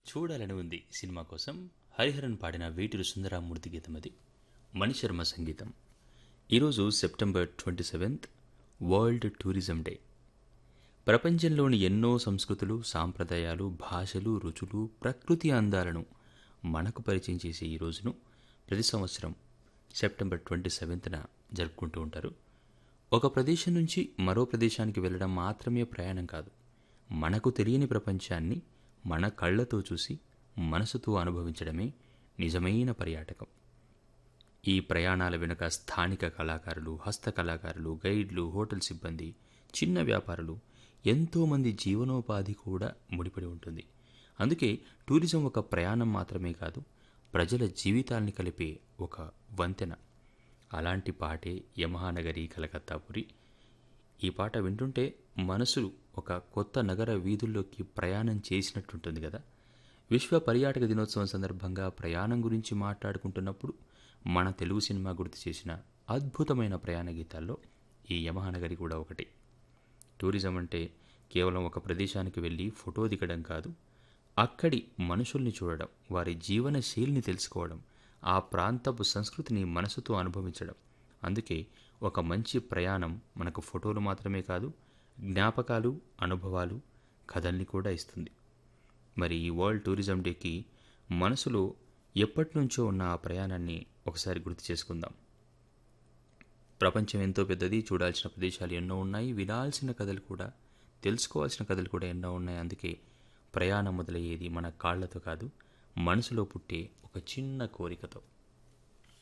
చూడాలని ఉంది సినిమా కోసం హరిహరన్ పాడిన వేటూరు సుందరామూర్తి గీతం అది మణిశర్మ సంగీతం ఈరోజు September twenty seventh world tourism day ప్రపంచంలోని ఎన్నో సంస్కృతులు సాంప్రదాయాలు భాషలు రుచులు ప్రకృతి అందాలను మనకు పరిచయం చేసే ఈ రోజును ప్రతి సంవత్సరం సెప్టెంబర్ ట్వంటీ సెవెంత్న జరుపుకుంటూ ఉంటారు ఒక ప్రదేశం నుంచి మరో ప్రదేశానికి వెళ్ళడం మాత్రమే ప్రయాణం కాదు మనకు తెలియని ప్రపంచాన్ని మన కళ్ళతో చూసి మనసుతో అనుభవించడమే నిజమైన పర్యాటకం ఈ ప్రయాణాల వెనుక స్థానిక కళాకారులు హస్తకళాకారులు గైడ్లు హోటల్ సిబ్బంది చిన్న వ్యాపారులు ఎంతోమంది జీవనోపాధి కూడా ముడిపడి ఉంటుంది అందుకే టూరిజం ఒక ప్రయాణం మాత్రమే కాదు ప్రజల జీవితాల్ని కలిపే ఒక వంతెన అలాంటి పాటే యమహానగరి కలకత్తాపురి ఈ పాట వింటుంటే మనసు ఒక కొత్త నగర వీధుల్లోకి ప్రయాణం చేసినట్టుంటుంది కదా విశ్వ పర్యాటక దినోత్సవం సందర్భంగా ప్రయాణం గురించి మాట్లాడుకుంటున్నప్పుడు మన తెలుగు సినిమా గుర్తు చేసిన అద్భుతమైన ప్రయాణ గీతాల్లో ఈ యమహానగరి కూడా ఒకటి టూరిజం అంటే కేవలం ఒక ప్రదేశానికి వెళ్ళి ఫోటో దిగడం కాదు అక్కడి మనుషుల్ని చూడడం వారి జీవన శైలిని తెలుసుకోవడం ఆ ప్రాంతపు సంస్కృతిని మనసుతో అనుభవించడం అందుకే ఒక మంచి ప్రయాణం మనకు ఫోటోలు మాత్రమే కాదు జ్ఞాపకాలు అనుభవాలు కథల్ని కూడా ఇస్తుంది మరి ఈ వరల్డ్ టూరిజం డేకి మనసులో ఎప్పటి నుంచో ఉన్న ఆ ప్రయాణాన్ని ఒకసారి గుర్తు చేసుకుందాం ప్రపంచం ఎంతో పెద్దది చూడాల్సిన ప్రదేశాలు ఎన్నో ఉన్నాయి వినాల్సిన కథలు కూడా తెలుసుకోవాల్సిన కథలు కూడా ఎన్నో ఉన్నాయి అందుకే ప్రయాణం మొదలయ్యేది మన కాళ్లతో కాదు మనసులో పుట్టే ఒక చిన్న కోరికతో